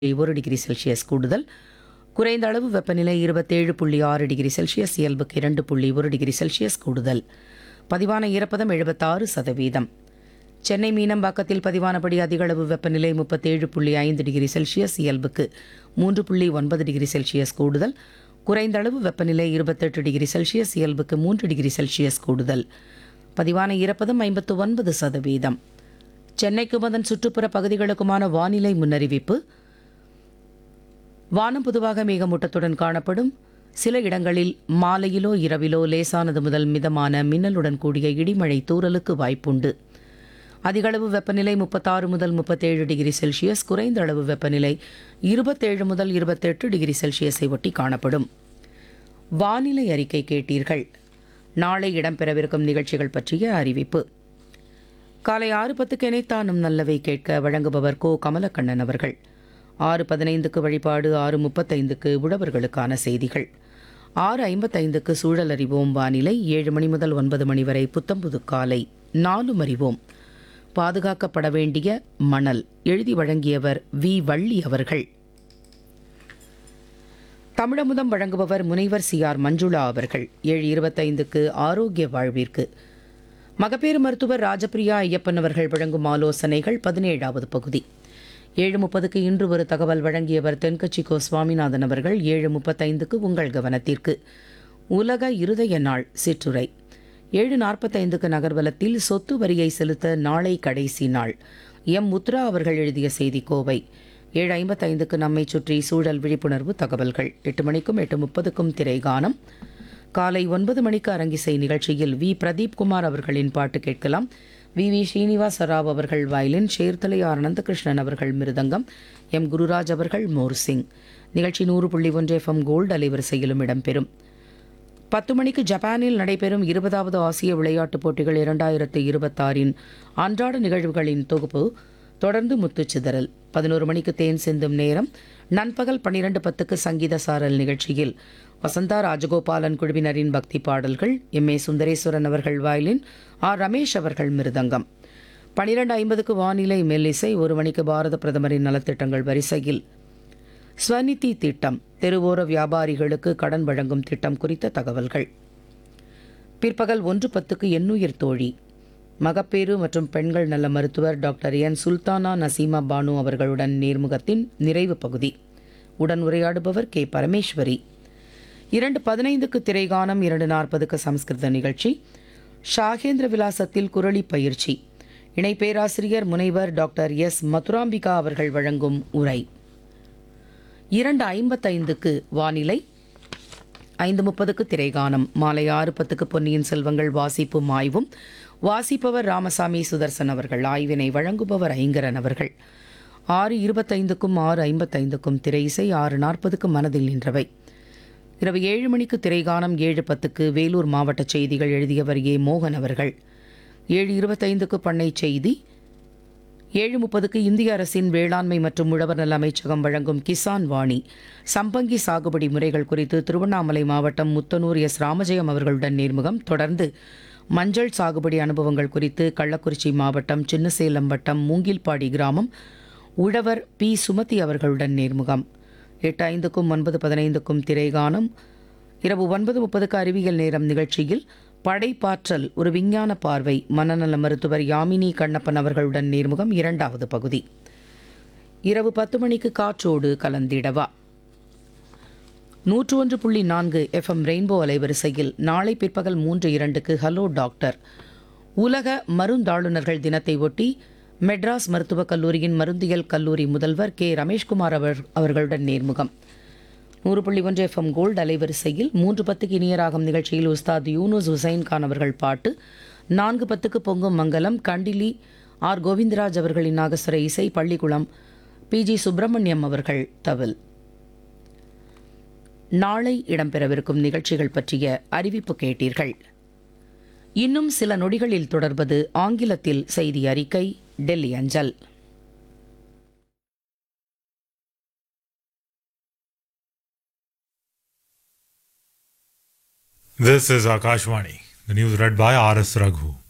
ஒரு degree Celsius கூடுதல் குறைந்த அளவு வெப்பநிலை இருபத்தேழு புள்ளி ஆறு டிகிரி செல்சியஸ் இயல்புக்கு இரண்டு புள்ளி ஒரு டிகிரி செல்சியஸ் கூடுதல் பதிவான ஈரப்பதம் எழுபத்தாறு சதவீதம் சென்னை மீனம்பாக்கத்தில் பதிவானபடி அதிகளவு வெப்பநிலை முப்பத்தேழு புள்ளி ஐந்து டிகிரி செல்சியஸ் இயல்புக்கு மூன்று புள்ளி ஒன்பது டிகிரி செல்சியஸ் கூடுதல் குறைந்த அளவு வெப்பநிலை இருபத்தெட்டு டிகிரி செல்சியஸ் இயல்புக்கு மூன்று டிகிரி செல்சியஸ் கூடுதல் பதிவான ஈரப்பதம் ஐம்பத்து ஒன்பது சதவீதம் சென்னைக்கும் அதன் சுற்றுப்புற பகுதிகளுக்குமான வானிலை முன்னறிவிப்பு வானம் பொதுவாக மேகமூட்டத்துடன் காணப்படும் சில இடங்களில் மாலையிலோ இரவிலோ லேசானது முதல் மிதமான மின்னலுடன் கூடிய இடிமழை தூறலுக்கு வாய்ப்புண்டு அதிகளவு வெப்பநிலை முப்பத்தாறு முதல் முப்பத்தேழு டிகிரி செல்சியஸ் குறைந்த அளவு வெப்பநிலை இருபத்தேழு முதல் இருபத்தெட்டு டிகிரி செல்சியஸை ஒட்டி காணப்படும் வானிலை அறிக்கை கேட்டீர்கள் நாளை இடம்பெறவிருக்கும் நிகழ்ச்சிகள் பற்றிய அறிவிப்பு காலை ஆறு பத்துக்கு இணைத்தானும் நல்லவை கேட்க வழங்குபவர் கோ கமலக்கண்ணன் அவர்கள் ஆறு பதினைந்துக்கு வழிபாடு ஆறு முப்பத்தைந்துக்கு உழவர்களுக்கான செய்திகள் ஆறு ஐம்பத்தைந்துக்கு சூழல் அறிவோம் வானிலை ஏழு மணி முதல் ஒன்பது மணி வரை புத்தம்புது காலை நாலும் அறிவோம் பாதுகாக்கப்பட வேண்டிய மணல் எழுதி வழங்கியவர் வி வள்ளி அவர்கள் தமிழமுதம் வழங்குபவர் முனைவர் சி ஆர் மஞ்சுளா அவர்கள் ஏழு இருபத்தைந்துக்கு ஆரோக்கிய வாழ்விற்கு மகப்பேறு மருத்துவர் ராஜபிரியா ஐயப்பன் அவர்கள் வழங்கும் ஆலோசனைகள் பதினேழாவது பகுதி ஏழு முப்பதுக்கு இன்று ஒரு தகவல் வழங்கியவர் தென்கட்சி கோ சுவாமிநாதன் அவர்கள் ஏழு முப்பத்தைந்துக்கு உங்கள் கவனத்திற்கு உலக இருதய நாள் சிற்றுரை ஏழு நாற்பத்தைந்துக்கு நகர்வலத்தில் சொத்து வரியை செலுத்த நாளை கடைசி நாள் எம் முத்ரா அவர்கள் எழுதிய செய்தி கோவை ஏழு ஐம்பத்தைந்துக்கு நம்மை சுற்றி சூழல் விழிப்புணர்வு தகவல்கள் எட்டு மணிக்கும் எட்டு முப்பதுக்கும் திரைகானம் காலை ஒன்பது மணிக்கு அரங்கிசை நிகழ்ச்சியில் வி பிரதீப் குமார் அவர்களின் பாட்டு கேட்கலாம் வி வி ஸ்ரீனிவாச ராவ் அவர்கள் வயலின் சேர்த்தலை ஆர் அனந்தகிருஷ்ணன் அவர்கள் மிருதங்கம் எம் குருராஜ் அவர்கள் மோர்சிங் நிகழ்ச்சி நூறு புள்ளி ஒன்று எஃப்எம் கோல்டு அலைவரிசையிலும் இடம்பெறும் பத்து மணிக்கு ஜப்பானில் நடைபெறும் இருபதாவது ஆசிய விளையாட்டுப் போட்டிகள் இரண்டாயிரத்து இருபத்தாறின் அன்றாட நிகழ்வுகளின் தொகுப்பு தொடர்ந்து முத்துச்சிதறல் பதினோரு மணிக்கு தேன் சிந்தும் நேரம் நண்பகல் பன்னிரண்டு பத்துக்கு சங்கீத சாரல் நிகழ்ச்சியில் வசந்தா ராஜகோபாலன் குழுவினரின் பக்தி பாடல்கள் எம் ஏ சுந்தரேஸ்வரன் அவர்கள் வயலின் ஆர் ரமேஷ் அவர்கள் மிருதங்கம் பனிரெண்டு ஐம்பதுக்கு வானிலை மெல்லிசை ஒரு மணிக்கு பாரத பிரதமரின் நலத்திட்டங்கள் வரிசையில் ஸ்வநிதி திட்டம் தெருவோர வியாபாரிகளுக்கு கடன் வழங்கும் திட்டம் குறித்த தகவல்கள் பிற்பகல் ஒன்று பத்துக்கு எண்ணுயிர் தோழி மகப்பேறு மற்றும் பெண்கள் நல மருத்துவர் டாக்டர் என் சுல்தானா நசீமா பானு அவர்களுடன் நேர்முகத்தின் நிறைவு பகுதி உடன் உரையாடுபவர் கே பரமேஸ்வரி இரண்டு பதினைந்துக்கு திரைகானம் இரண்டு நாற்பதுக்கு சம்ஸ்கிருத நிகழ்ச்சி ஷாகேந்திர விலாசத்தில் குரலி பயிற்சி இணை பேராசிரியர் முனைவர் டாக்டர் எஸ் மதுராம்பிகா அவர்கள் வழங்கும் உரை இரண்டு ஐம்பத்தைந்துக்கு வானிலை ஐந்து முப்பதுக்கு திரைகானம் மாலை ஆறு பத்துக்கு பொன்னியின் செல்வங்கள் வாசிப்பும் ஆய்வும் வாசிப்பவர் ராமசாமி சுதர்சன் அவர்கள் ஆய்வினை வழங்குபவர் ஐங்கரன் அவர்கள் ஆறு இருபத்தைந்துக்கும் ஆறு ஐம்பத்தைந்துக்கும் திரை இசை ஆறு நாற்பதுக்கு மனதில் நின்றவை இரவு ஏழு மணிக்கு திரைகானம் ஏழு பத்துக்கு வேலூர் மாவட்ட செய்திகள் எழுதியவர் ஏ மோகன் அவர்கள் ஏழு இருபத்தைந்துக்கு பண்ணை செய்தி ஏழு முப்பதுக்கு இந்திய அரசின் வேளாண்மை மற்றும் உழவர் நல அமைச்சகம் வழங்கும் கிசான் வாணி சம்பங்கி சாகுபடி முறைகள் குறித்து திருவண்ணாமலை மாவட்டம் முத்தனூர் எஸ் ராமஜெயம் அவர்களுடன் நேர்முகம் தொடர்ந்து மஞ்சள் சாகுபடி அனுபவங்கள் குறித்து கள்ளக்குறிச்சி மாவட்டம் சின்னசேலம் வட்டம் மூங்கில்பாடி கிராமம் உழவர் பி சுமதி அவர்களுடன் நேர்முகம் எட்டு ஐந்துக்கும் ஒன்பது பதினைந்துக்கும் திரைகானம் இரவு ஒன்பது முப்பதுக்கு அறிவியல் நேரம் நிகழ்ச்சியில் படைப்பாற்றல் ஒரு விஞ்ஞான பார்வை மனநல மருத்துவர் யாமினி கண்ணப்பன் அவர்களுடன் நேர்முகம் இரண்டாவது பகுதி இரவு பத்து மணிக்கு காற்றோடு கலந்திடவா நூற்று ஒன்று புள்ளி நான்கு எஃப்எம் ரெயின்போ அலைவரிசையில் நாளை பிற்பகல் மூன்று இரண்டுக்கு ஹலோ டாக்டர் உலக மருந்தாளுநர்கள் தினத்தை ஒட்டி மெட்ராஸ் மருத்துவக் கல்லூரியின் மருந்தியல் கல்லூரி முதல்வர் கே ரமேஷ்குமார் அவர் அவர்களுடன் நேர்முகம் நூறு புள்ளி ஒன்று எஃப்எம் கோல்டு அலைவரிசையில் மூன்று பத்துக்கு இனியராகும் நிகழ்ச்சியில் உஸ்தாத் யூனுஸ் ஹுசைன் கான் அவர்கள் பாட்டு நான்கு பத்துக்கு பொங்கும் மங்கலம் கண்டிலி ஆர் கோவிந்தராஜ் அவர்களின் நாகஸ்வர இசை பள்ளிக்குளம் பி ஜி சுப்பிரமணியம் அவர்கள் தவில் நாளை இடம்பெறவிருக்கும் நிகழ்ச்சிகள் பற்றிய அறிவிப்பு கேட்டீர்கள் இன்னும் சில நொடிகளில் தொடர்வது ஆங்கிலத்தில் செய்தி அறிக்கை டெல்லி அஞ்சல் This is Akashvani. The news read by R.S. Raghu.